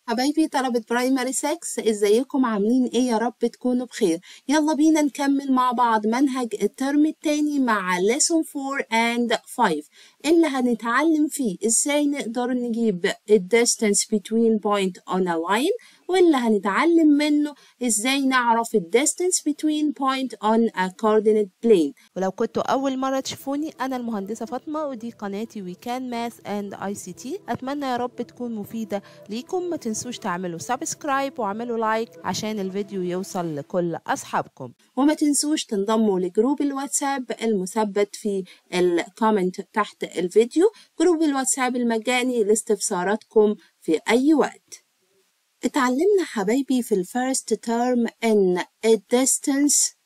حبايبي طلبة برايمري 6 ازيكم عاملين ايه يا رب تكونوا بخير يلا بينا نكمل مع بعض منهج الترم التاني مع lesson 4 and 5 اللي هنتعلم فيه ازاي نقدر نجيب ال distance between point on a line واللي هنتعلم منه ازاي نعرف ال distance between point on a coordinate plane ولو كنتوا اول مرة تشوفوني انا المهندسة فاطمة ودي قناتي وي كان ماث اند اي سي تي اتمنى يا رب تكون مفيدة ليكم ما تنسوش تعملوا سبسكرايب واعملوا لايك عشان الفيديو يوصل لكل اصحابكم وما تنسوش تنضموا لجروب الواتساب المثبت في الكومنت تحت الفيديو جروب الواتساب المجاني لاستفساراتكم في اي وقت اتعلمنا حبايبي في الفيرست تيرم ان الديستانس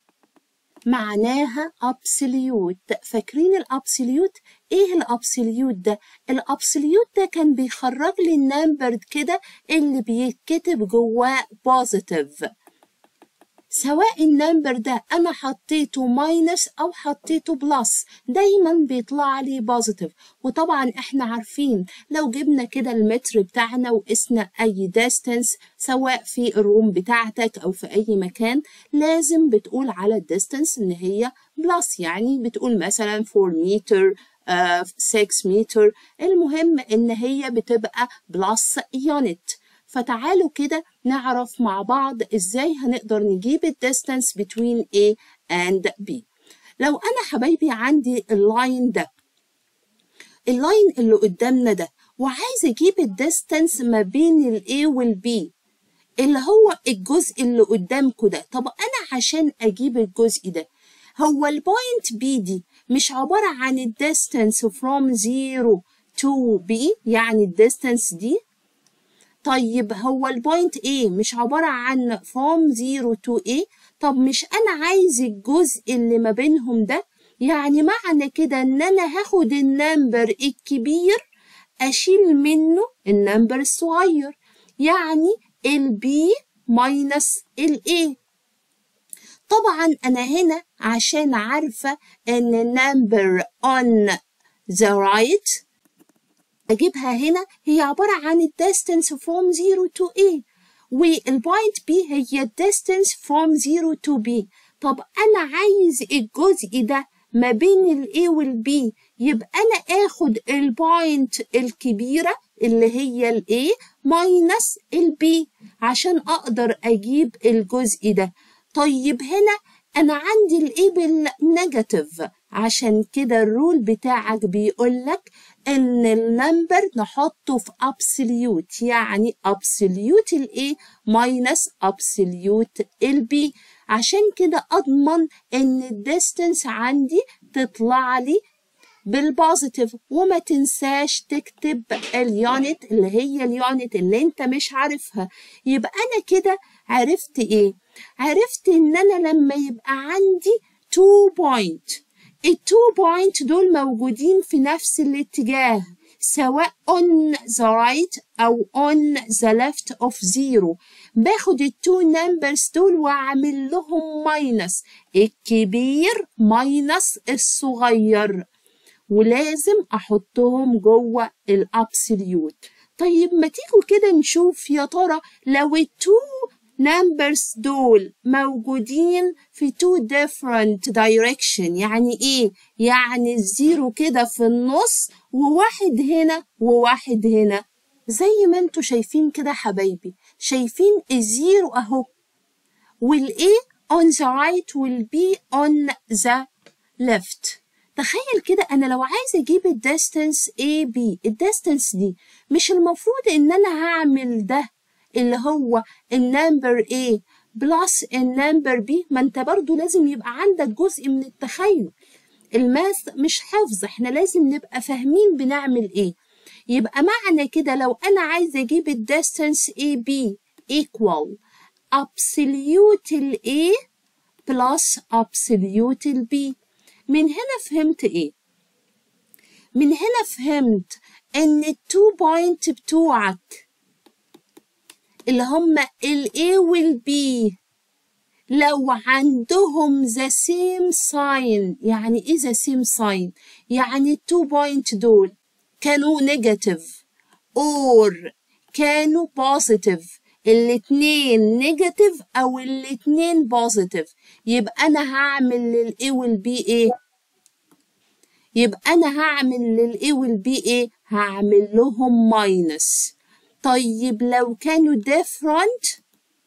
معناها absolute فاكرين الابسوليوت ايه الابسوليوت ده الابسوليوت ده كان بيخرج لي النمبر كده اللي بيتكتب جواه بوزيتيف سواء النمبر ده انا حطيته ماينس او حطيته بلس دايما بيطلع لي بوزيتيف وطبعا احنا عارفين لو جبنا كده المتر بتاعنا وقسنا اي ديستنس سواء في الروم بتاعتك او في اي مكان لازم بتقول على الديستنس ان هي بلس يعني بتقول مثلا 4 متر 6 متر المهم ان هي بتبقى بلس يونت فتعالوا كده نعرف مع بعض ازاي هنقدر نجيب الديستانس between A and B لو انا حبايبي عندي اللاين ده اللاين اللي قدامنا ده وعايزه اجيب الديستانس ما بين ال A وال B اللي هو الجزء اللي قدامكم ده طب انا عشان اجيب الجزء ده هو البوينت بي دي مش عبارة عن الديستانس from 0 to B يعني الديستانس دي طيب هو البوينت A مش عبارة عن from 0 to A طب مش أنا عايز الجزء اللي ما بينهم ده يعني معنى كده إن أنا هاخد النمبر الكبير أشيل منه النمبر الصغير يعني ال B minus ال A طبعا أنا هنا عشان عارفة إن number on the right أجيبها هنا هي عبارة عن distance from 0 to A والبوينت B هي distance from 0 to B طب أنا عايز الجزء ده ما بين ال A وال B يبقى أنا آخد البوينت الكبيرة اللي هي ال A minus ال B عشان أقدر أجيب الجزء ده طيب هنا أنا عندي ال A بالنيجاتيف عشان كده الرول بتاعك بيقولك ان النمبر نحطه في absolute يعني absolute ال A minus absolute ال B عشان كده اضمن ان الديستنس عندي تطلع لي بالبوزيتيف وما تنساش تكتب اليونت اللي هي اليونت اللي انت مش عارفها يبقى انا كده عرفت ايه عرفت ان انا لما يبقى عندي 2 بوينت التو بوينت دول موجودين في نفس الاتجاه سواء on the right أو on the left of zero باخد التو نمبرز دول وأعمل لهم ماينس الكبير ماينس الصغير ولازم أحطهم جوه الأبسوليوت طيب ما تيجوا كده نشوف يا ترى لو التو numbers دول موجودين في two different direction يعني ايه يعني الزيرو كده في النص وواحد هنا وواحد هنا زي ما انتوا شايفين كده حبايبي شايفين الزيرو اهو والايه on the right will be on the left تخيل كده انا لو عايزه اجيب الديستانس A B الديستانس دي مش المفروض ان انا هعمل ده اللي هو النمبر A بلس النمبر B ما انت برضو لازم يبقى عندك جزء من التخيل الماث مش حفظ احنا لازم نبقى فاهمين بنعمل ايه يبقى معنى كده لو انا عايزه اجيب الديستانس AB equal absolute ال A plus absolute ال B من هنا فهمت ايه من هنا فهمت ان التو بوينت بتوعك اللي هم ال A وال B لو عندهم the same sign يعني ايه the same sign يعني التو بوينت دول كانوا negative or كانوا بوزيتيف الاتنين نيجاتيف او الاتنين بوزيتيف يبقى انا هعمل للاي والبي ايه يبقى انا هعمل للاي والبي ايه هعمل لهم ماينس طيب لو كانوا different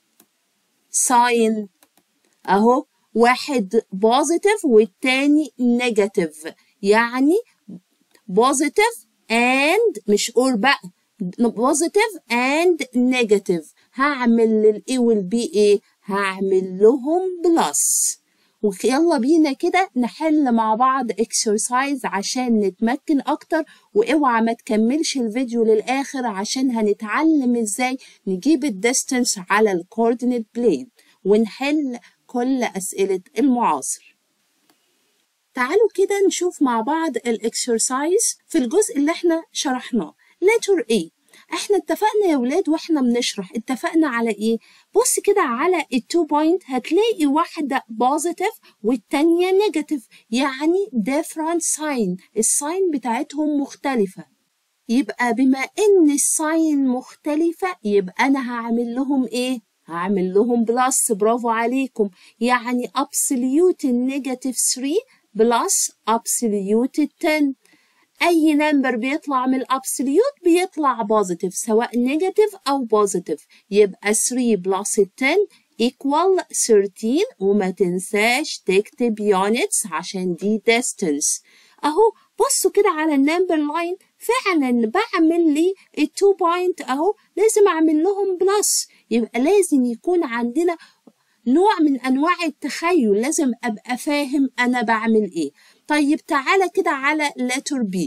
sign اهو واحد بوزيتيف والتاني نيجاتيف يعني بوزيتيف and مش اور بقى بوزيتيف and نيجاتيف هعمل للاي والبي ايه هعمل لهم بلس ويلا بينا كده نحل مع بعض اكسرسايز عشان نتمكن اكتر واوعى ما تكملش الفيديو للاخر عشان هنتعلم ازاي نجيب الديستنس على الكوردينيت بلين ونحل كل اسئله المعاصر تعالوا كده نشوف مع بعض الاكسرسايز في الجزء اللي احنا شرحناه letter A احنا اتفقنا يا ولاد واحنا بنشرح اتفقنا على ايه بص كده على التو بوينت هتلاقي واحدة بوزيتيف والتانية نيجاتيف يعني different sign الساين بتاعتهم مختلفة يبقى بما ان الساين مختلفة يبقى انا هعمل لهم ايه هعمل لهم بلس برافو عليكم يعني absolute negative 3 بلس absolute 10 اي نمبر بيطلع من الابسوليوت بيطلع بوزيتيف سواء نيجاتيف او بوزيتيف يبقى 3 بلس 10 equal 13 وما تنساش تكتب يونتس عشان دي distance اهو بصوا كده على النمبر لاين فعلا بعمل لي التو بوينت اهو لازم اعمل لهم بلس يبقى لازم يكون عندنا نوع من انواع التخيل لازم ابقى فاهم انا بعمل ايه طيب تعالى كده على letter B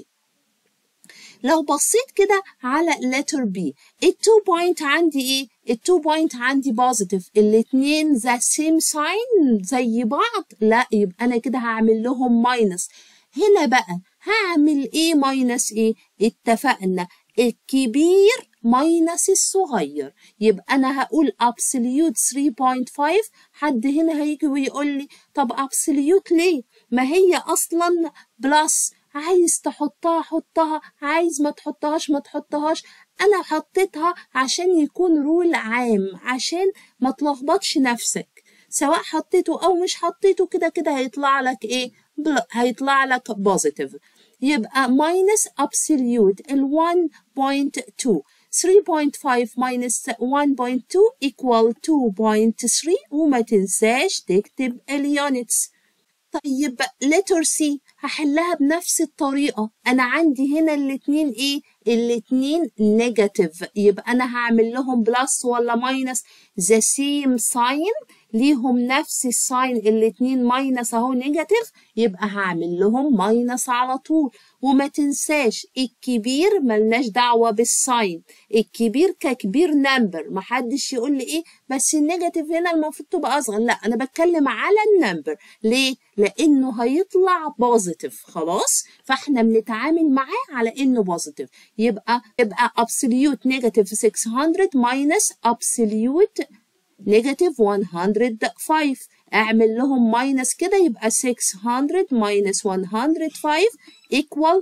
لو بصيت كده على letter B التو بوينت عندي ايه التو بوينت عندي بوزيتيف الاتنين ذا سيم ساين زي بعض لا يبقى انا كده هعمل لهم ماينس هنا بقى هعمل ايه ماينس ايه اتفقنا الكبير ماينس الصغير يبقى انا هقول absolute 3.5 حد هنا هيجي ويقول لي طب absolute ليه ما هي اصلا بلس عايز تحطها حطها عايز ما تحطهاش ما تحطهاش انا حطيتها عشان يكون رول عام عشان ما تلخبطش نفسك سواء حطيته او مش حطيته كده كده هيطلع لك ايه هيطلع لك بوزيتيف يبقى minus absolute ال 1.2 3.5 minus 1.2 equal 2.3 وما تنساش تكتب اليونتس طيب letter C هحلها بنفس الطريقة أنا عندي هنا الاتنين إيه؟ الاتنين نيجاتيف يبقى أنا هعمل لهم بلس ولا ماينس the same sign ليهم نفس الساين الاتنين ماينس اهو نيجاتيف يبقى هعمل لهم ماينس على طول وما تنساش الكبير ملناش دعوة بالساين الكبير ككبير نمبر محدش يقول لي ايه بس النيجاتيف هنا المفروض تبقى اصغر لا انا بتكلم على النمبر ليه لانه هيطلع بوزيتيف خلاص فاحنا بنتعامل معاه على انه بوزيتيف يبقى يبقى absolute negative 600 minus absolute negative 105 اعمل لهم ماينس كده يبقى 600 minus 105 equal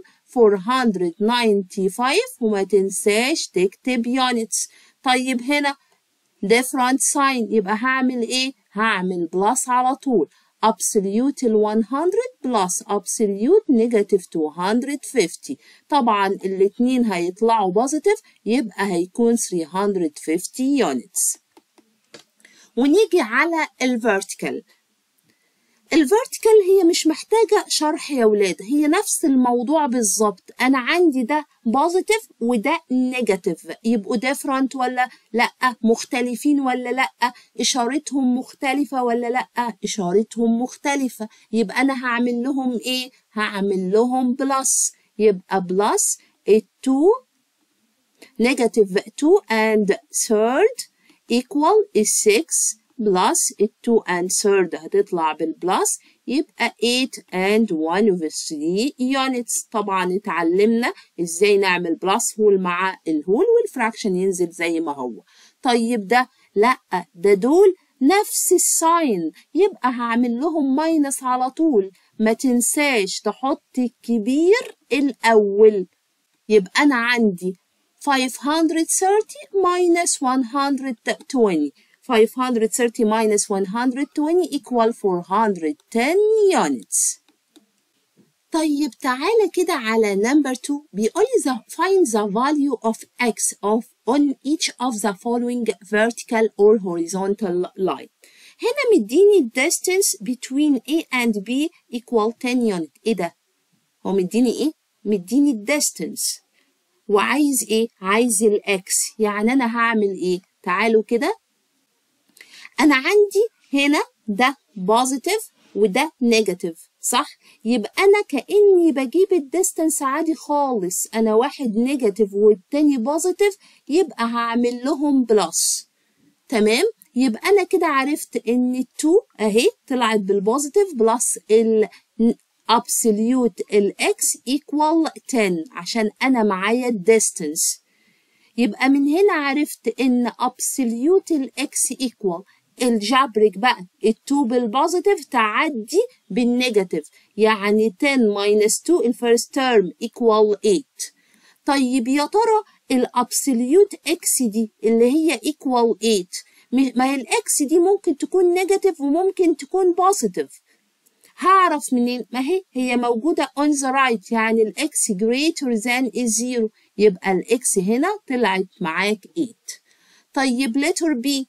495 وما تنساش تكتب units طيب هنا different sign يبقى هعمل ايه هعمل بلس على طول absolute ال 100 plus absolute negative 250 طبعا الاتنين هيطلعوا positive يبقى هيكون 350 units ونيجي على الفيرتيكال الفيرتيكال هي مش محتاجة شرح يا ولاد هي نفس الموضوع بالظبط أنا عندي ده بوزيتيف وده نيجاتيف يبقوا ديفرنت ولا لأ مختلفين ولا لأ إشارتهم مختلفة ولا لأ إشارتهم مختلفة يبقى أنا هعمل لهم إيه هعمل لهم بلس يبقى بلس 2 نيجاتيف 2 and third equal is 6 plus 2 and third هتطلع بالبلس يبقى 8 and 1 over 3 units طبعا اتعلمنا ازاي نعمل بلس هول مع الهول والفراكشن ينزل زي ما هو طيب ده لا ده دول نفس الساين يبقى هعمل لهم ماينس على طول ما تنساش تحط الكبير الأول يبقى أنا عندي 530 minus 120 530 minus 120 equal 410 units طيب تعالى كده على number 2 بيقول لي the, find the value of x of on each of the following vertical or horizontal line هنا مديني distance between A and B equal 10 unit ايه ده هو مديني ايه مديني distance وعايز ايه عايز الاكس يعني انا هعمل ايه تعالوا كده انا عندي هنا ده بوزيتيف وده نيجاتيف صح يبقى انا كاني بجيب الديستانس عادي خالص انا واحد نيجاتيف والتاني بوزيتيف يبقى هعمل لهم بلس تمام يبقى انا كده عرفت ان التو اهي طلعت بالبوزيتيف بلس ال absolute الاكس equal 10 عشان انا معايا الديستانس يبقى من هنا عرفت ان absolute الاكس equal الجبرك بقى التو بالبوزيتيف تعدي بالنيجاتيف يعني 10 minus 2 الفيرست تيرم equal 8 طيب يا ترى الابسوليوت اكس دي اللي هي equal 8 ما هي الاكس دي ممكن تكون نيجاتيف وممكن تكون بوزيتيف هعرف منين ما هي هي موجودة on the right يعني الاكس greater than is zero يبقى الاكس هنا طلعت معاك 8 طيب letter B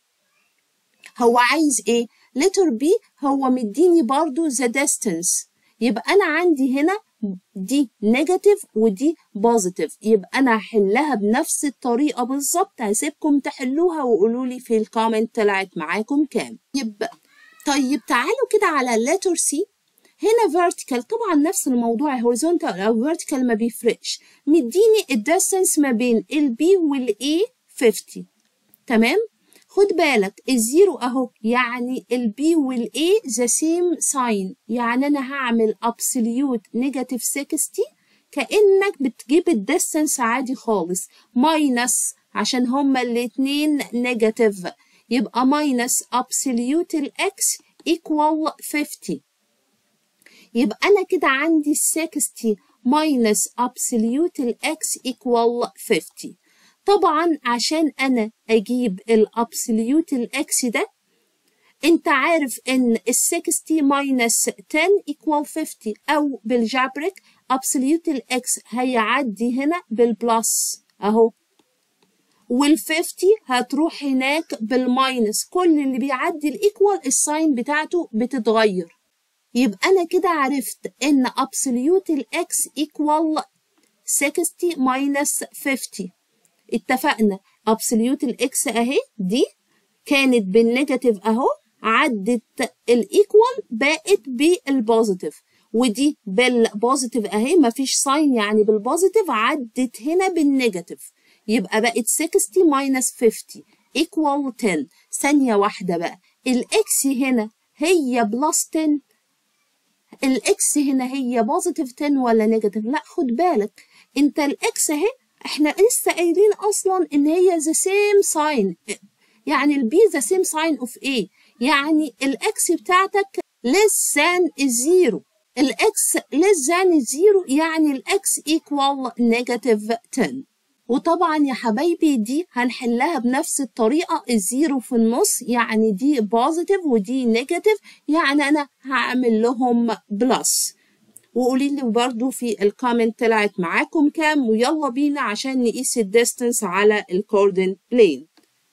هو عايز ايه letter B هو مديني برضو the distance يبقى انا عندي هنا دي نيجاتيف ودي بوزيتيف يبقى انا هحلها بنفس الطريقه بالظبط هسيبكم تحلوها وقولوا لي في الكومنت طلعت معاكم كام يبقى طيب تعالوا كده على اللتر سي هنا vertical طبعا نفس الموضوع horizontal او vertical ما بيفرقش مديني الديستانس ما بين البي والاي 50 تمام خد بالك الزيرو اهو يعني البي والاي ذا سيم ساين يعني انا هعمل absolute negative 60 كانك بتجيب الديستانس عادي خالص ماينس عشان هما الاتنين نيجاتيف يبقى ماينس absolute الاكس equal 50 يبقى انا كده عندي 60 minus absolute الاكس equal 50 طبعا عشان انا اجيب الابسوليوت الاكس ده انت عارف ان ال 60 minus 10 equal 50 او بالجبرك absolute الاكس هيعدي هنا بالبلس اهو وال 50 هتروح هناك بالماينس كل اللي بيعدي الايكوال الساين بتاعته بتتغير يبقى انا كده عرفت ان absolute الاكس equal 60 minus 50 اتفقنا absolute الاكس اهي دي كانت بالنيجاتيف اهو عدت الايكوال بقت بالبوزيتيف ودي بالبوزيتيف اهي مفيش ساين يعني بالبوزيتيف عدت هنا بالنيجاتيف يبقى بقت 60 minus 50 equal 10 ثانية واحدة بقى الاكس هنا هي بلس 10 الاكس هنا هي بوزيتيف 10 ولا نيجاتيف لا خد بالك انت الاكس اهي احنا لسه قايلين اصلا ان هي the same sign يعني البي the same sign of A يعني الاكس بتاعتك less than zero الاكس less than zero يعني الاكس equal negative 10 وطبعا يا حبايبي دي هنحلها بنفس الطريقة الزيرو في النص يعني دي بوزيتيف ودي نيجاتيف يعني أنا هعمل لهم بلس وقولي لي برضو في الكومنت طلعت معاكم كام ويلا بينا عشان نقيس الديستنس على الكوردن بلين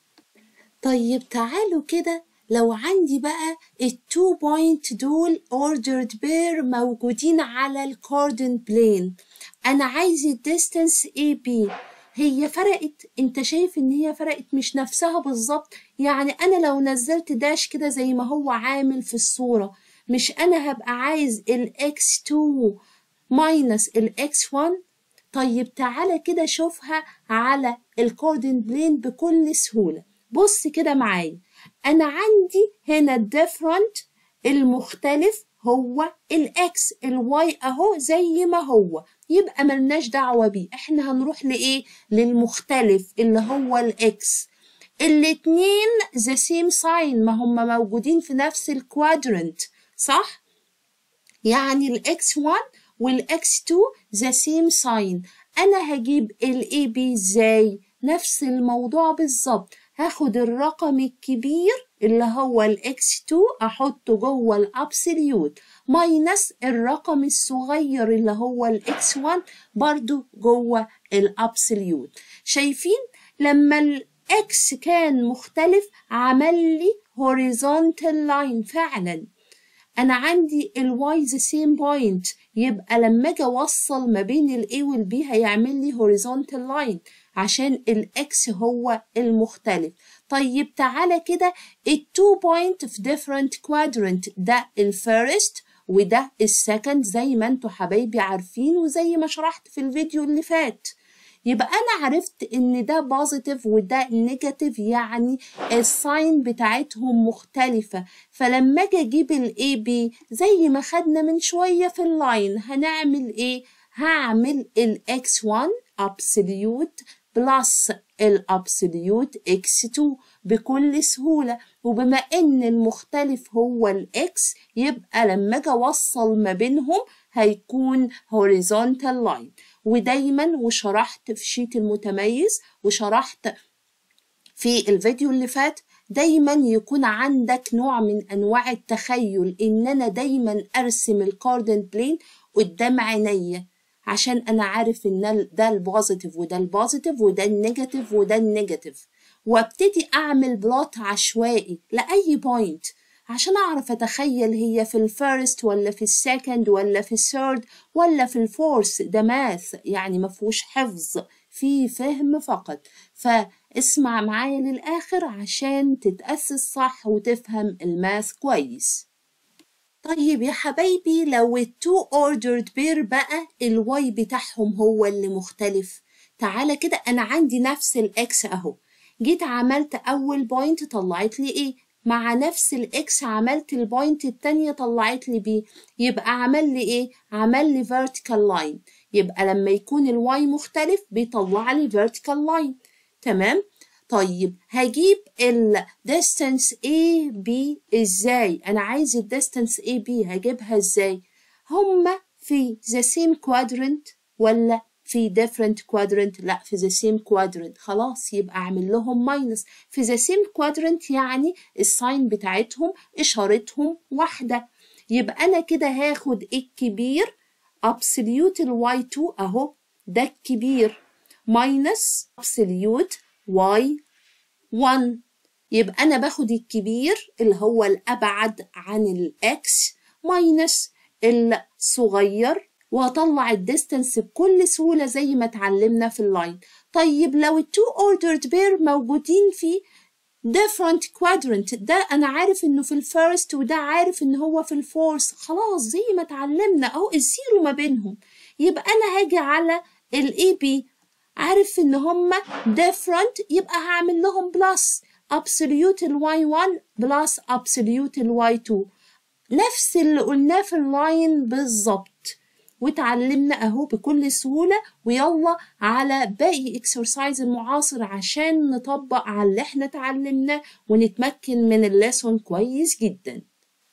طيب تعالوا كده لو عندي بقى التو بوينت دول ordered pair موجودين على الكوردن بلين انا عايز الديستنس اي بي هي فرقت انت شايف ان هي فرقت مش نفسها بالظبط يعني انا لو نزلت داش كده زي ما هو عامل في الصورة مش انا هبقى عايز الاكس 2 ماينس الاكس 1 طيب تعالى كده شوفها على الكوردن بلين بكل سهولة بص كده معايا انا عندي هنا الديفرنت المختلف هو الاكس الواي اهو زي ما هو يبقى ملناش دعوة بيه احنا هنروح لايه للمختلف اللي هو الاكس الاتنين the same sign ما هم موجودين في نفس الكوادرنت صح يعني الاكس 1 والاكس 2 the same sign انا هجيب الاي بي ازاي نفس الموضوع بالظبط هاخد الرقم الكبير اللي هو الاكس 2 احطه جوه الابسوليوت ماينس الرقم الصغير اللي هو الاكس 1 برضو جوه الابسوليوت شايفين لما الاكس كان مختلف عمل لي horizontal line فعلا انا عندي الواي ذا سيم بوينت يبقى لما اجي اوصل ما بين الاي والبي هيعمل لي horizontal line عشان الاكس هو المختلف طيب تعالى كده التو بوينت في different quadrant ده الفيرست وده السكند زي ما انتوا حبايبي عارفين وزي ما شرحت في الفيديو اللي فات يبقى انا عرفت ان ده بوزيتيف وده نيجاتيف يعني الساين بتاعتهم مختلفة فلما اجي اجيب الاي بي زي ما خدنا من شوية في اللاين هنعمل ايه هعمل الاكس 1 absolute بلس الابسوليوت اكس 2 بكل سهولة وبما ان المختلف هو الاكس يبقى لما اجي اوصل ما بينهم هيكون horizontal line ودايما وشرحت في شيت المتميز وشرحت في الفيديو اللي فات دايما يكون عندك نوع من انواع التخيل ان انا دايما ارسم الكاردن بلين قدام عينيا عشان انا عارف ان ده البوزيتيف وده البوزيتيف وده النيجاتيف وده النيجاتيف وابتدي اعمل بلوت عشوائي لاي بوينت عشان اعرف اتخيل هي في الفيرست ولا في السكند ولا في الثيرد ولا في الفورث ده ماث يعني ما فيهوش حفظ في فهم فقط فاسمع معايا للاخر عشان تتاسس صح وتفهم الماث كويس طيب يا حبايبي لو التو اوردرد بير بقى الواي بتاعهم هو اللي مختلف تعالى كده انا عندي نفس الاكس اهو جيت عملت اول بوينت طلعت لي ايه مع نفس الاكس عملت البوينت التانية طلعت لي بي يبقى عمل لي ايه عمل لي vertical line يبقى لما يكون الواي مختلف بيطلع لي vertical line تمام طيب هجيب ال distance A B ازاي انا عايز ال distance A B هجيبها ازاي هما في the same quadrant ولا في different quadrant لا في the same quadrant خلاص يبقى اعمل لهم ماينس في the same quadrant يعني الساين بتاعتهم اشارتهم واحدة يبقى انا كده هاخد الكبير absolute ال y2 اهو ده الكبير minus absolute y1 يبقى انا باخد الكبير اللي هو الابعد عن الاكس ماينس الصغير وهطلع الديستنس بكل سهولة زي ما اتعلمنا في اللاين طيب لو التو ordered pair موجودين في different quadrant ده أنا عارف إنه في الفيرست وده عارف إن هو في الفورث خلاص زي ما اتعلمنا أهو الزيرو ما بينهم يبقى أنا هاجي على ال AB عارف إن هما different يبقى هعمل لهم بلس absolute ال Y1 بلس absolute ال Y2 نفس اللي قلناه في اللاين بالظبط واتعلمنا اهو بكل سهولة ويلا على باقي اكسرسايز المعاصر عشان نطبق على اللي احنا اتعلمناه ونتمكن من الليسون كويس جدا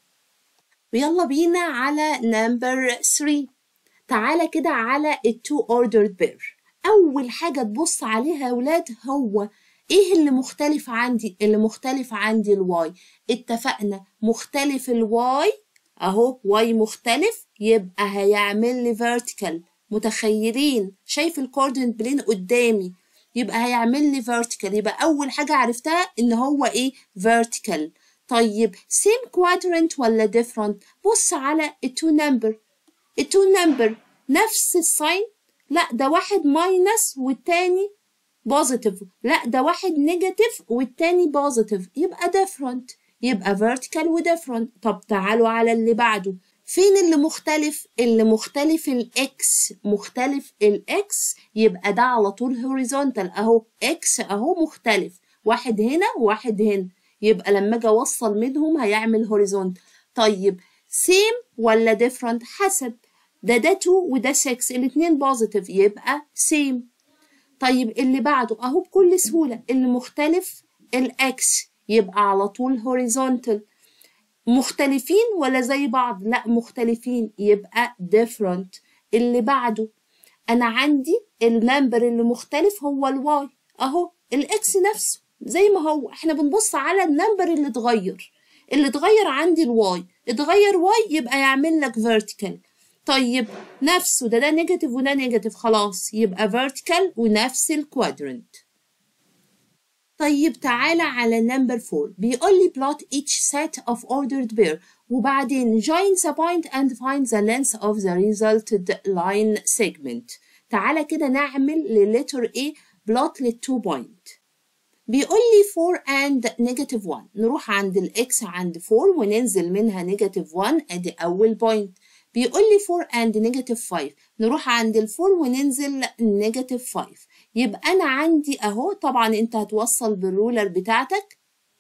ويلا بينا على نمبر 3 تعالى كده على التو ordered pair اول حاجة تبص عليها يا ولاد هو ايه اللي مختلف عندي اللي مختلف عندي الواي اتفقنا مختلف الواي اهو واي مختلف يبقى هيعمل لي vertical متخيلين شايف الكوردينت بلين قدامي يبقى هيعمل لي vertical يبقى اول حاجه عرفتها ان هو ايه vertical طيب same quadrant ولا different بص على التو نمبر التو نمبر نفس الساين لا ده واحد ماينس والتاني بوزيتيف لا ده واحد نيجاتيف والتاني بوزيتيف يبقى different يبقى vertical و different طب تعالوا على اللي بعده فين اللي مختلف اللي مختلف الاكس مختلف الاكس يبقى ده على طول horizontal اهو اكس اهو مختلف واحد هنا وواحد هنا يبقى لما اجي اوصل منهم هيعمل horizontal طيب same ولا different حسب ده ده 2 وده 6 الاتنين بوزيتيف يبقى same طيب اللي بعده اهو بكل سهولة اللي مختلف الاكس يبقى على طول horizontal مختلفين ولا زي بعض لا مختلفين يبقى different اللي بعده انا عندي النمبر اللي مختلف هو الواي اهو الاكس نفسه زي ما هو احنا بنبص على النمبر اللي اتغير اللي اتغير عندي الواي اتغير واي يبقى يعمل لك فيرتيكال طيب نفسه ده ده نيجاتيف وده نيجاتيف خلاص يبقى فيرتيكال ونفس الكوادرنت طيب تعالى على نمبر 4 بيقول لي plot each set of ordered pair وبعدين join the point and find the length of the resulted line segment تعالى كده نعمل للتر A plot للتو point بيقول لي 4 and negative 1 نروح عند الاكس عند 4 وننزل منها negative 1 ادي اول بوينت بيقول لي 4 and negative 5 نروح عند ال 4 وننزل negative 5 يبقى انا عندي اهو طبعا انت هتوصل بالرولر بتاعتك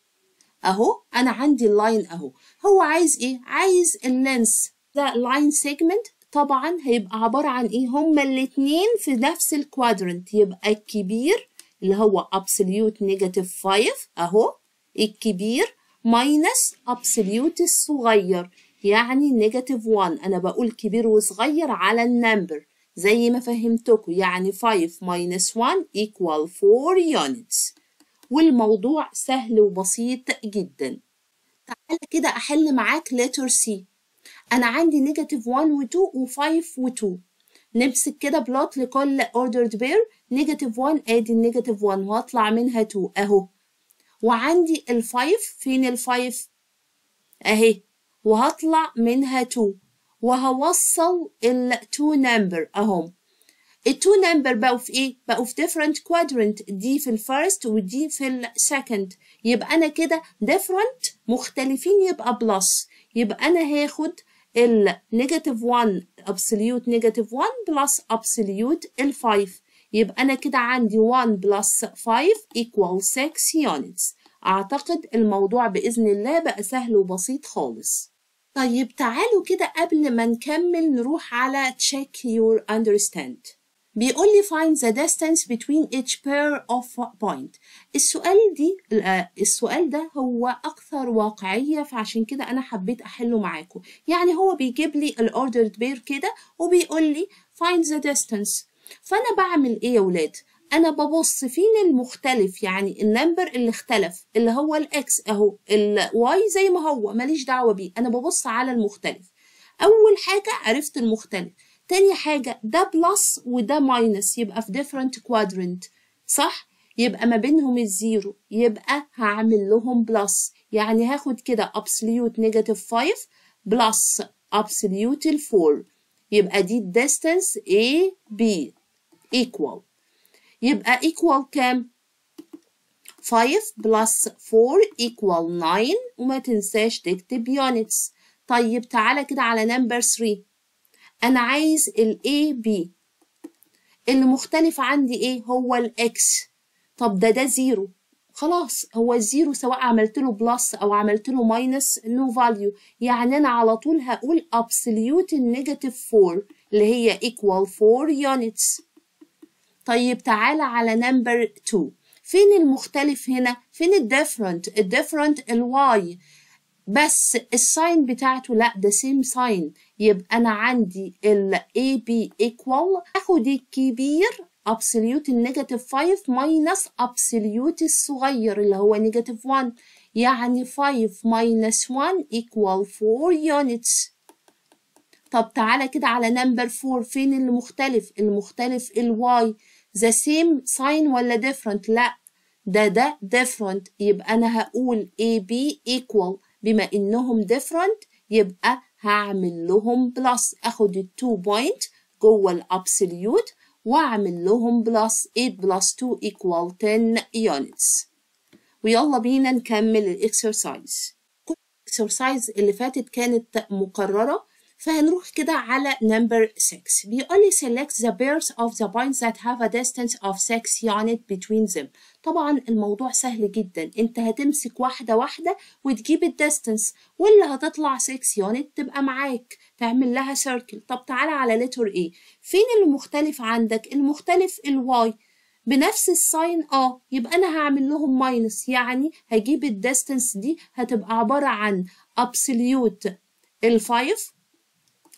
اهو انا عندي اللاين اهو هو عايز ايه عايز اللينس ده لاين سيجمنت طبعا هيبقى عبارة عن ايه هما الاتنين في نفس الكوادرنت يبقى الكبير اللي هو absolute negative 5 اهو الكبير minus absolute الصغير يعني نيجاتيف 1 انا بقول كبير وصغير على النمبر زي ما فهمتكم يعني 5 minus 1 equal 4 units والموضوع سهل وبسيط جدا تعالى كده احل معاك letter C انا عندي نيجاتيف 1 و2 و5 و2 نمسك كده بلوت لكل ordered pair نيجاتيف 1 ادي النيجاتيف 1 واطلع منها 2 اهو وعندي ال5 فين ال5 اهي وهطلع منها 2 وهوصل ال 2 نمبر اهم ال 2 نمبر بقوا في ايه بقوا في different quadrant دي في الفيرست ودي في السكند يبقى انا كده different مختلفين يبقى بلس يبقى انا هاخد ال negative 1 absolute negative 1 plus absolute ال 5 يبقى أنا كده عندي 1 plus 5 equal 6 units أعتقد الموضوع بإذن الله بقى سهل وبسيط خالص طيب تعالوا كده قبل ما نكمل نروح على check your understand بيقول لي find the distance between each pair of point السؤال دي السؤال ده هو أكثر واقعية فعشان كده أنا حبيت أحله معاكم يعني هو بيجيب لي الأوردرد بير كده وبيقول لي find the distance فأنا بعمل إيه يا ولاد؟ أنا ببص فين المختلف يعني النمبر اللي اختلف اللي هو الإكس أهو الواي زي ما هو ماليش دعوة بيه أنا ببص على المختلف أول حاجة عرفت المختلف تاني حاجة ده بلس وده ماينس يبقى في different quadrant صح؟ يبقى ما بينهم الزيرو يبقى هعمل لهم بلس يعني هاخد كده absolute negative 5 بلس absolute ال 4 يبقى دي distance A B equal يبقى equal كام؟ 5 plus 4 equal 9 وما تنساش تكتب units طيب تعالى كده على number 3 أنا عايز ال A B اللي مختلف عندي إيه؟ هو ال X طب ده ده زيرو خلاص هو الزيرو سواء عملت له بلس أو عملت له ماينس نو فاليو يعني أنا على طول هقول absolute النيجاتيف 4 اللي هي equal 4 units طيب تعالى على نمبر 2 فين المختلف هنا فين الديفرنت الديفرنت الواي بس الساين بتاعته لا ده سيم ساين يبقى انا عندي ال AB equal اخد الكبير absolute النيجاتيف 5 minus absolute الصغير اللي هو نيجاتيف 1 يعني 5 minus 1 equal 4 units طب تعالى كده على نمبر 4 فين اللي مختلف المختلف الواي the same sign ولا different لا ده ده different يبقى أنا هقول AB equal بما إنهم different يبقى هعمل لهم plus أخد ال 2 point جوه الابسوليوت وأعمل لهم plus 8 plus 2 equal 10 units ويلا بينا نكمل الإكسرسايز كل الإكسرسايز اللي فاتت كانت مكررة فهنروح كده على number 6 بيقول لي select the pairs of the points that have a distance of 6 unit between them طبعا الموضوع سهل جدا انت هتمسك واحدة واحدة وتجيب الديستنس واللي هتطلع 6 unit تبقى معاك تعمل لها circle طب تعالى على letter A فين اللي مختلف عندك المختلف الواي بنفس الساين اه يبقى انا هعمل لهم ماينس يعني هجيب الديستنس دي هتبقى عبارة عن absolute ال 5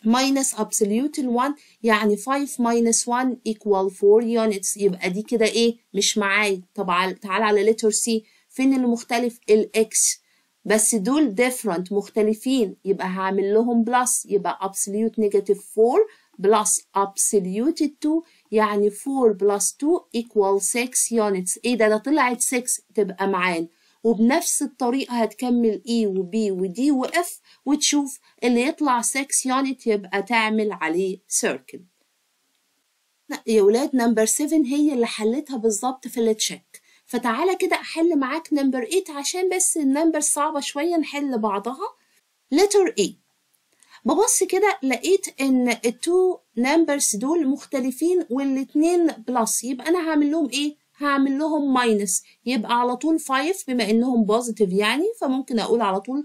minus absolute ال 1 يعني 5 minus 1 equal 4 units يبقى دي كده ايه مش معايا طب تعال على letter C فين اللي مختلف ال X بس دول different مختلفين يبقى هعمل لهم plus يبقى absolute negative 4 plus absolute 2 يعني 4 plus 2 equal 6 units ايه ده ده طلعت 6 تبقى معانا وبنفس الطريقة هتكمل E و B و D و F وتشوف اللي يطلع 6 يونت يبقى تعمل عليه circle يا ولاد نمبر 7 هي اللي حلتها بالظبط في التشيك فتعالى كده احل معاك نمبر 8 عشان بس النمبر صعبة شوية نحل بعضها letter A ببص كده لقيت ان التو نمبرز دول مختلفين والاتنين بلس يبقى انا هعمل لهم ايه هعمل لهم ماينس يبقى على طول 5 بما انهم بوزيتيف يعني فممكن اقول على طول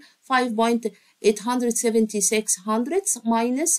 5.876 hundredths minus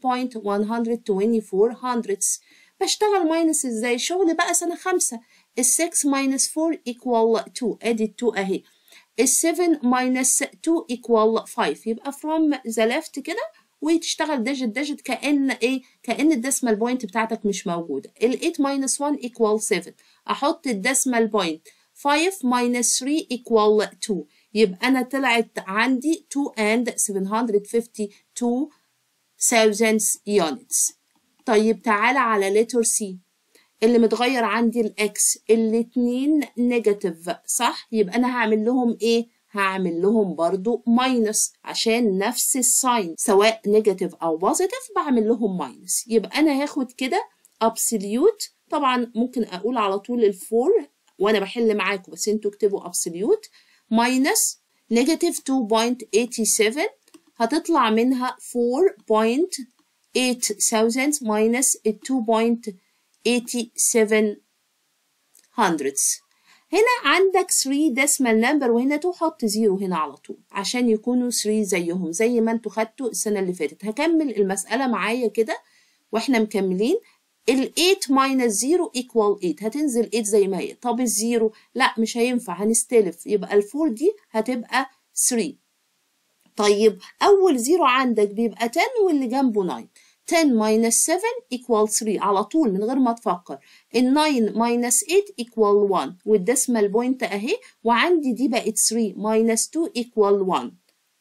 3.124 hundredths بشتغل ماينس ازاي شغل بقى سنة خمسة ال 6 minus 4 equal 2 ادي 2 اهي ال 7 minus 2 equal 5 يبقى from the left كده وتشتغل ديجيت ديجيت كأن ايه كأن الديسمال بوينت بتاعتك مش موجودة ال 8 minus 1 equal 7 احط الديسمال بوينت 5 minus 3 equal 2 يبقى انا طلعت عندي 2 and 752 thousands units طيب تعالى على letter C اللي متغير عندي الاكس الاتنين نيجاتيف صح يبقى انا هعمل لهم ايه هعمل لهم برضو ماينس عشان نفس الساين سواء نيجاتيف او بوزيتيف بعمل لهم ماينس يبقى انا هاخد كده ابسوليوت طبعا ممكن اقول على طول الفور وانا بحل معاكم بس انتوا اكتبوا ابسوليوت ماينس نيجاتيف 2.87 هتطلع منها 4.8 thousand minus 2.87 hundredths هنا عندك 3 decimal number وهنا تحط زيرو هنا على طول عشان يكونوا 3 زيهم زي ما انتوا خدتوا السنة اللي فاتت هكمل المسألة معايا كده واحنا مكملين ال 8 minus 0 equal 8 هتنزل 8 زي ما هي طب الزيرو لا مش هينفع هنستلف يبقى ال 4 دي هتبقى 3 طيب أول زيرو عندك بيبقى 10 واللي جنبه 9 10 minus 7 equal 3 على طول من غير ما تفكر ال 9 minus 8 equal 1 والديسمال بوينت اهي وعندي دي بقت 3 minus 2 equal 1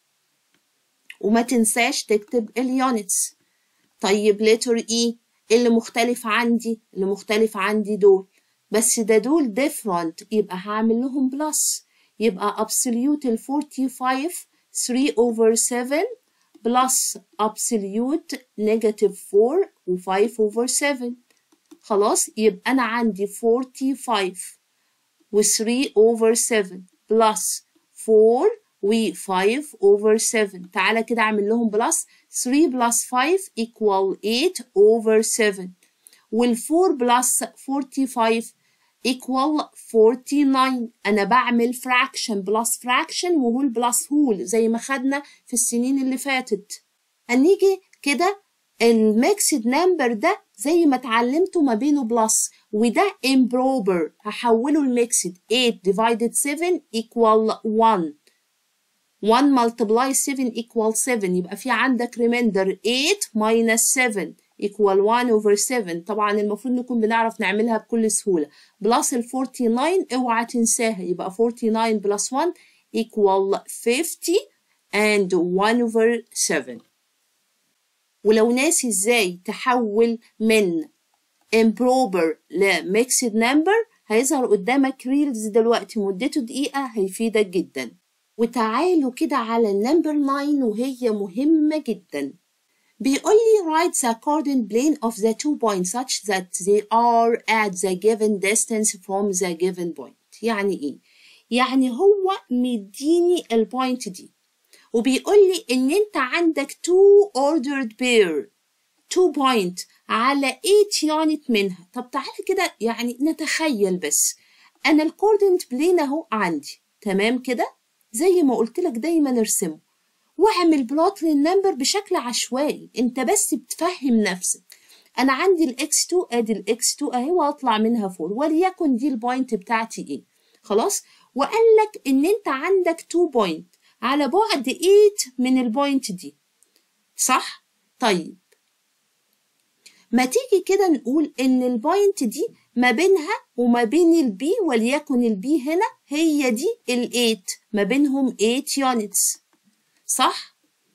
وما تنساش تكتب اليونتس طيب letter E اللي مختلف عندي اللي مختلف عندي دول بس ده دول different يبقى هعمل لهم بلس يبقى absolute ال 45 3 over 7 plus absolute negative 4 و 5 over 7 خلاص يبقى أنا عندي 45 و 3 over 7 plus 4 و 5 over 7 تعالى كده أعمل لهم بلس 3 plus 5 equal 8 over 7 وال 4 plus 45 equal 49 أنا بعمل fraction plus fraction وهول plus هول زي ما خدنا في السنين اللي فاتت هنيجي كده الميكسد نمبر ده زي ما اتعلمتوا ما بينه بلس وده improper هحوله الميكسد 8 divided 7 equal 1 1 multiply 7 equal 7 يبقى في عندك remainder 8 minus 7 equal 1 over 7 طبعا المفروض نكون بنعرف نعملها بكل سهولة بلس ال 49 اوعى تنساها يبقى 49 plus 1 equal 50 and 1 over 7 ولو ناسي ازاي تحول من improper ل mixed number هيظهر قدامك ريلز دلوقتي مدته دقيقة هيفيدك جدا وتعالوا كده على النمبر 9 وهي مهمة جدا بيقول لي write the coordinate plane of the two points such that they are at the given distance from the given point يعني ايه؟ يعني هو مديني البوينت دي وبيقول لي ان انت عندك two ordered pair two point على 8 يونت منها طب تعالى كده يعني نتخيل بس انا الكوردينت بلين اهو عندي تمام كده زي ما قلت لك دايما ارسمه واعمل بلوت للنمبر بشكل عشوائي انت بس بتفهم نفسك انا عندي الاكس 2 ادي الاكس 2 اهي واطلع منها 4 وليكن دي البوينت بتاعتي ايه خلاص وقال لك ان انت عندك 2 بوينت على بعد 8 من البوينت دي صح طيب ما تيجي كده نقول ان البوينت دي ما بينها وما بين البي وليكن البي هنا هي دي الايت ما بينهم 8 يونتس صح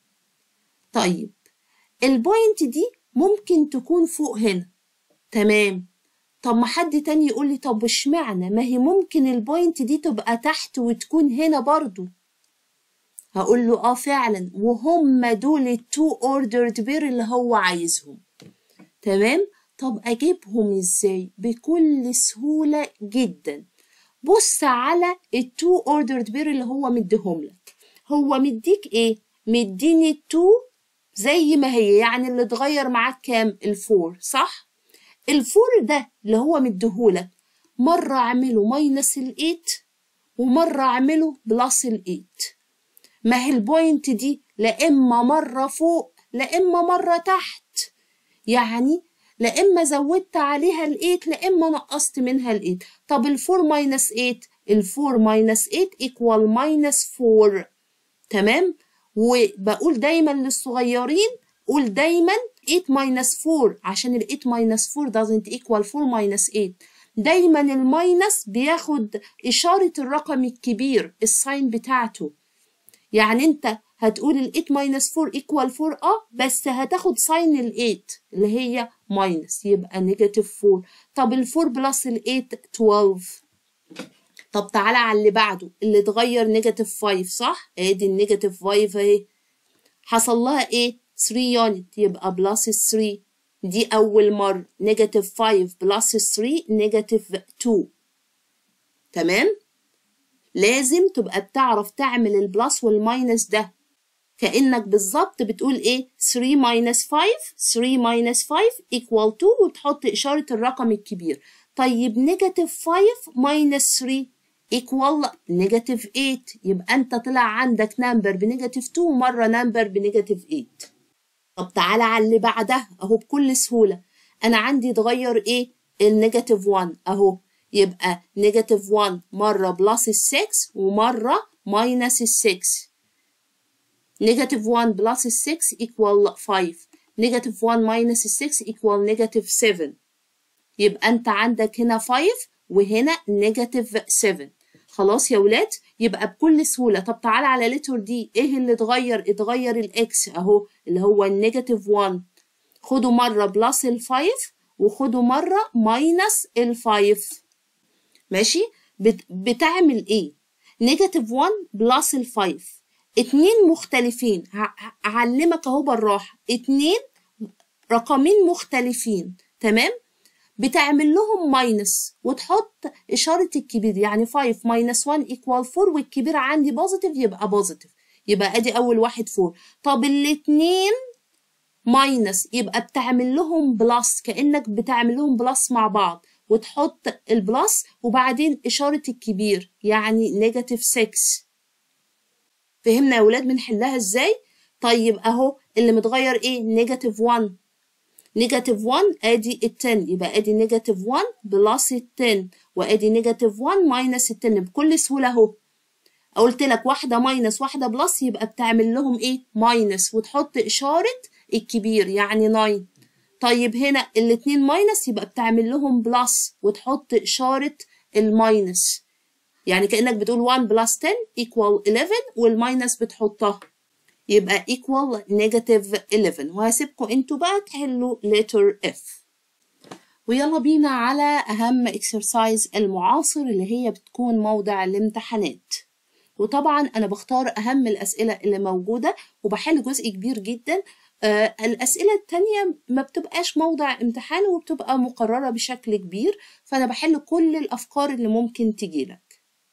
طيب البوينت دي ممكن تكون فوق هنا تمام طب ما حد تاني يقول لي طب اشمعنى ما هي ممكن البوينت دي تبقى تحت وتكون هنا برضو هقول له اه فعلا وهم دول التو اوردرد بير اللي هو عايزهم تمام طب اجيبهم ازاي بكل سهولة جدا بص على التو اوردرد بير اللي هو مديهم لك هو مديك ايه مديني التو زي ما هي يعني اللي اتغير معاك كام الفور صح الفور ده اللي هو مديهولك مرة اعمله ماينس الايت ومرة اعمله بلس الايت ما هي البوينت دي لا اما مرة فوق لا اما مرة تحت يعني لا اما زودت عليها الايت لا اما نقصت منها الايت طب الفور ماينس ايت الفور ماينس ايت ايكوال ماينس فور تمام وبقول دايما للصغيرين قول دايما 8 minus 4 عشان ال 8 minus 4 doesn't equal 4 minus 8 دايما الماينس بياخد إشارة الرقم الكبير الساين بتاعته يعني انت هتقول ال 8 minus 4 equal 4 اه بس هتاخد ساين ال 8 اللي هي ماينس يبقى نيجاتيف 4 طب ال 4 بلس ال 8 12 طب تعالى على اللي بعده اللي اتغير نيجاتيف 5 صح ادي النيجاتيف 5 اهي حصل لها ايه 3 يونت يبقى بلس 3 دي اول مره نيجاتيف 5 بلس 3 نيجاتيف 2 تمام لازم تبقى بتعرف تعمل البلس والماينس ده كأنك بالظبط بتقول ايه 3 minus 5 3 minus 5 equal 2 وتحط إشارة الرقم الكبير طيب نيجاتيف 5 minus 3 equal نيجاتيف 8 يبقى انت طلع عندك نمبر بنيجاتيف 2 مرة نمبر بنيجاتيف 8 طب تعالى على اللي بعدها اهو بكل سهولة انا عندي اتغير ايه النيجاتيف 1 اهو يبقى نيجاتيف 1 مرة بلس ال 6 ومرة ماينس ال 6 نيجاتيف 1 بلس ال 6 equal 5 نيجاتيف 1 ماينس ال 6 equal نيجاتيف 7 يبقى انت عندك هنا 5 وهنا نيجاتيف 7 خلاص يا ولاد يبقى بكل سهوله طب تعالى على لتر دي ايه اللي اتغير اتغير الاكس اهو اللي هو النيجاتيف 1 خدوا مره بلس ال 5 وخدوا مره ماينس ال 5 ماشي بت... بتعمل ايه نيجاتيف 1 بلس ال 5 اتنين مختلفين هعلمك اهو بالراحه اتنين رقمين مختلفين تمام بتعمل لهم ماينس وتحط إشارة الكبير يعني 5 ماينس 1 equal 4 والكبير عندي بوزيتيف يبقى بوزيتيف يبقى ادي أول واحد 4 طب الاتنين ماينس يبقى بتعمل لهم بلس كأنك بتعمل لهم بلس مع بعض وتحط البلس وبعدين إشارة الكبير يعني نيجاتيف 6 فهمنا يا ولاد بنحلها ازاي؟ طيب اهو اللي متغير ايه؟ نيجاتيف 1 نيجاتيف 1 ادي ال 10 يبقى ادي نيجاتيف 1 بلس ال 10 وادي نيجاتيف 1 ماينس ال 10 بكل سهوله اهو قلت لك واحده ماينس واحده بلس يبقى بتعمل لهم ايه ماينس وتحط اشاره الكبير يعني 9 طيب هنا الاتنين ماينس يبقى بتعمل لهم بلس وتحط اشاره الماينس يعني كانك بتقول 1 بلس 10 equal 11 والماينس بتحطها يبقى equal negative 11 وهسيبكم انتوا بقى تحلوا letter F ويلا بينا على أهم exercise المعاصر اللي هي بتكون موضع الامتحانات وطبعا أنا بختار أهم الأسئلة اللي موجودة وبحل جزء كبير جدا آه الأسئلة التانية ما بتبقاش موضع امتحان وبتبقى مقررة بشكل كبير فأنا بحل كل الأفكار اللي ممكن تجيلك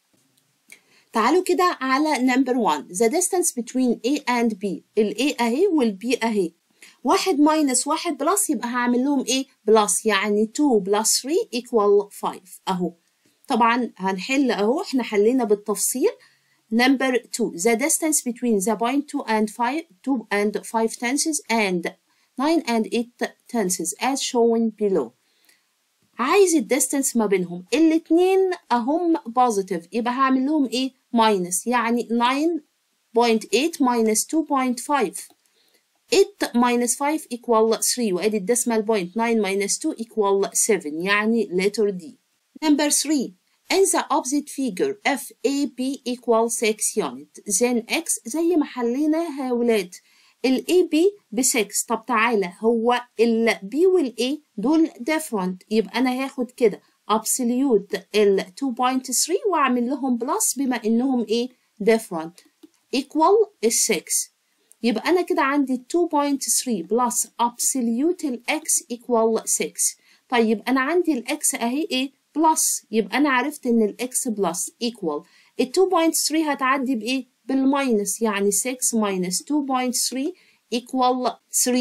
تعالوا كده على number one the distance between A and B ال A اهي وال B اهي واحد minus واحد بلس يبقى هعمل لهم ايه بلس يعني 2 plus 3 equal 5 اهو طبعا هنحل اهو احنا حلينا بالتفصيل number 2 the distance between the point 2 and 5 2 and 5 tenses and 9 and 8 tenses as shown below عايز الديستانس ما بينهم الاتنين اهم بوزيتيف يبقى هعمل لهم ايه ماينس يعني 9.8 minus 2.5 8 minus 5 equal 3 وادي الديسمال بوينت 9 minus 2 equal 7 يعني letter D. Number 3 In the opposite figure f a b equal 6 unit then x زي ما حليناها يا ولاد ال a b ب 6 طب تعالى هو ال b وال a دول different يبقى أنا هاخد كده absolute ال 2.3 وأعمل لهم بلس بما إنهم إيه different equal ال 6 يبقى أنا كده عندي 2.3 بلس absolute ال x equal 6 طيب أنا عندي ال x أهي إيه بلس يبقى أنا عرفت إن ال x بلس equal ال 2.3 هتعدي بإيه؟ بالماينس يعني 6 minus 2.3 equal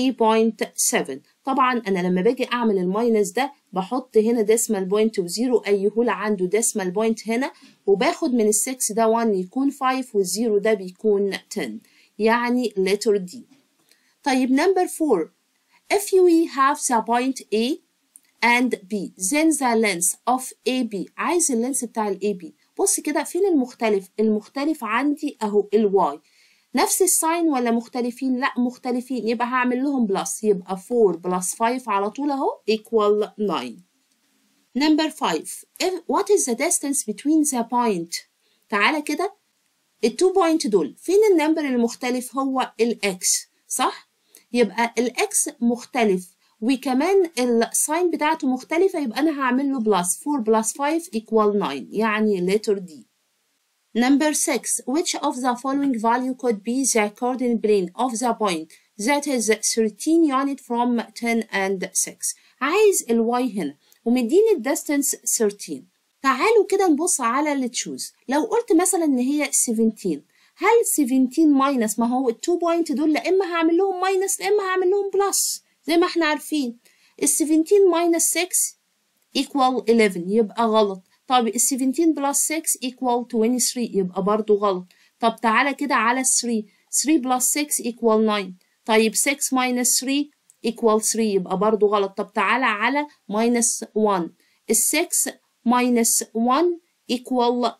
3.7 طبعا أنا لما باجي أعمل الماينس ده بحط هنا decimal point وزيرو أيهولة عنده decimal point هنا وباخد من ال 6 ده 1 يكون 5 والزيرو ده بيكون 10 يعني letter D طيب number 4 if we have the point A and B then the length of AB عايز اللينس بتاع ال AB بص كده فين المختلف المختلف عندي اهو الواي نفس الساين ولا مختلفين لا مختلفين يبقى هعمل لهم بلس يبقى 4 بلس 5 على طول اهو equal 9 number 5 if what is the distance between the point تعالى كده التو بوينت دول فين النمبر المختلف هو الاكس صح يبقى الاكس مختلف وكمان الساين بتاعته مختلفة يبقى أنا هعمل له بلس 4 بلس 5 equal 9 يعني letter D. Number 6 which of the following value could be the coordinate plane of the point that is 13 unit from 10 and 6 عايز الواي هنا ومديني الديستانس 13 تعالوا كده نبص على اللي تشوز لو قلت مثلا ان هي 17 هل 17 ماينس ما هو التو بوينت دول لا اما هعمل لهم ماينس لا اما هعمل لهم بلس زي ما احنا عارفين ال 17 minus 6 equal 11 يبقى غلط طب ال 17 plus 6 equal 23 يبقى برضو غلط طب تعالى كده على 3 3 plus 6 equal 9 طيب 6 minus 3 equal 3 يبقى برضو غلط طب تعالى على minus 1 ال 6 minus 1 equal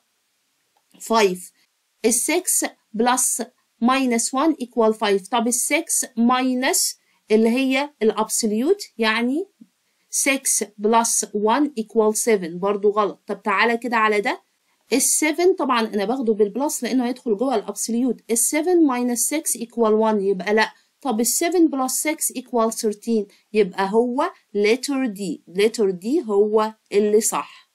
5 ال 6 plus minus 1 equal 5 طب ال 6 minus اللي هي الابسوليوت يعني 6 بلس 1 equal 7 برضو غلط طب تعالى كده على ده ال 7 طبعا انا باخده بالبلس لانه هيدخل جوه الابسوليوت ال 7 minus 6 equal 1 يبقى لا طب ال 7 بلس 6 equal 13 يبقى هو letter D letter D هو اللي صح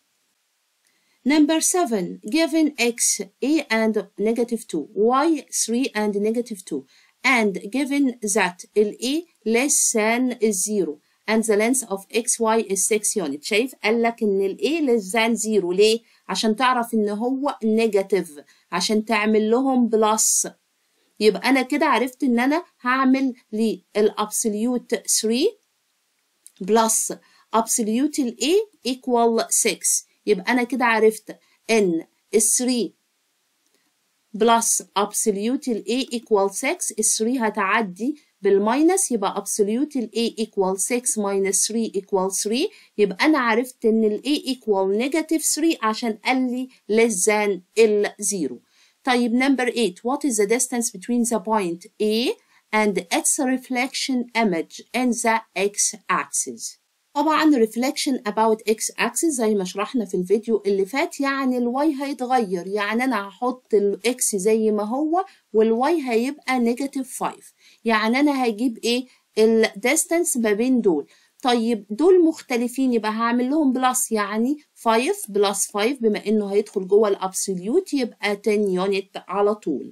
Number 7 given x a and negative 2 y 3 and negative 2 and given that ال A less than 0 and the length of xy is 6 unit شايف قال لك ان ال A less than 0 ليه؟ عشان تعرف ان هو negative عشان تعمل لهم بلس يبقى انا كده عرفت ان انا هعمل للابسوليوت 3 بلس absolute ال A equal 6 يبقى انا كده عرفت ان ال 3 بلس absolute ال A equal 6 ال 3 هتعدي بالماينس يبقى absolute ال A equal 6 minus 3 equal 3 يبقى أنا عرفت إن ال A equal negative 3 عشان قال لي less than ال 0 طيب number 8 what is the distance between the point A and its reflection image in the x-axis طبعا reflection about x axis زي ما شرحنا في الفيديو اللي فات يعني الواي هيتغير يعني انا هحط الاكس زي ما هو والواي هيبقى نيجاتيف 5 يعني انا هجيب ايه الديستانس ما بين دول طيب دول مختلفين يبقى هعمل لهم بلس يعني 5 بلس 5 بما انه هيدخل جوه الابسوليوت يبقى 10 يونت على طول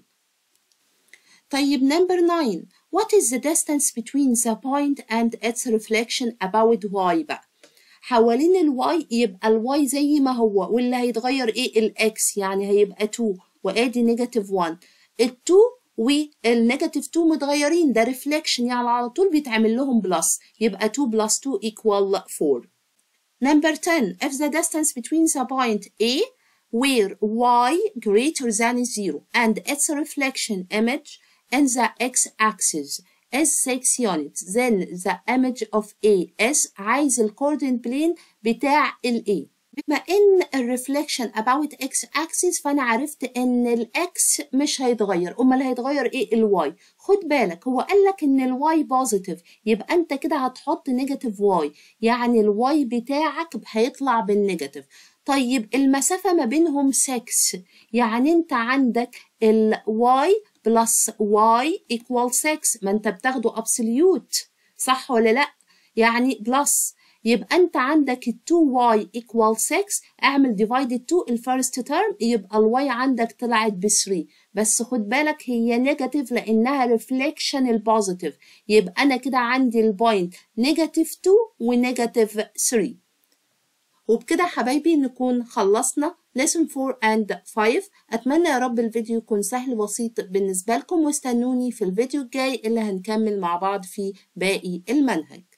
طيب number 9 What is the distance between the point and its reflection about y بقى حوالين الواي يبقى الواي زي ما هو واللي هيتغير ايه الاكس يعني هيبقى 2 وادي نيجاتيف 1 ال2 والنيجاتيف 2 متغيرين ده ريفليكشن يعني على طول بيتعمل لهم بلس يبقى 2 بلس 2 equal 4 Number 10 if the distance between the point A where y greater than 0 and its reflection image in the x-axis is 6 units then the image of A is عايز ال coordinate plane بتاع ال A بما ان الريفليكشن about x axis فانا عرفت ان الاكس مش هيتغير امال هيتغير ايه الواي خد بالك هو قال لك ان الواي بوزيتيف يبقى انت كده هتحط نيجاتيف واي يعني الواي بتاعك هيطلع بالنيجاتيف طيب المسافة ما بينهم 6 يعني انت عندك ال y plus y equal 6 ما انت بتاخده absolute صح ولا لا يعني بلس يبقى انت عندك ال 2y equal 6 اعمل divided 2 الفيرست تيرم يبقى الواي عندك طلعت ب 3 بس خد بالك هي نيجاتيف لانها ريفليكشن البوزيتيف يبقى انا كده عندي البوينت نيجاتيف 2 ونيجاتيف 3 وبكده حبايبي نكون خلصنا lesson 4 and 5 أتمنى يا رب الفيديو يكون سهل وبسيط بالنسبة لكم واستنوني في الفيديو الجاي اللي هنكمل مع بعض فيه باقي المنهج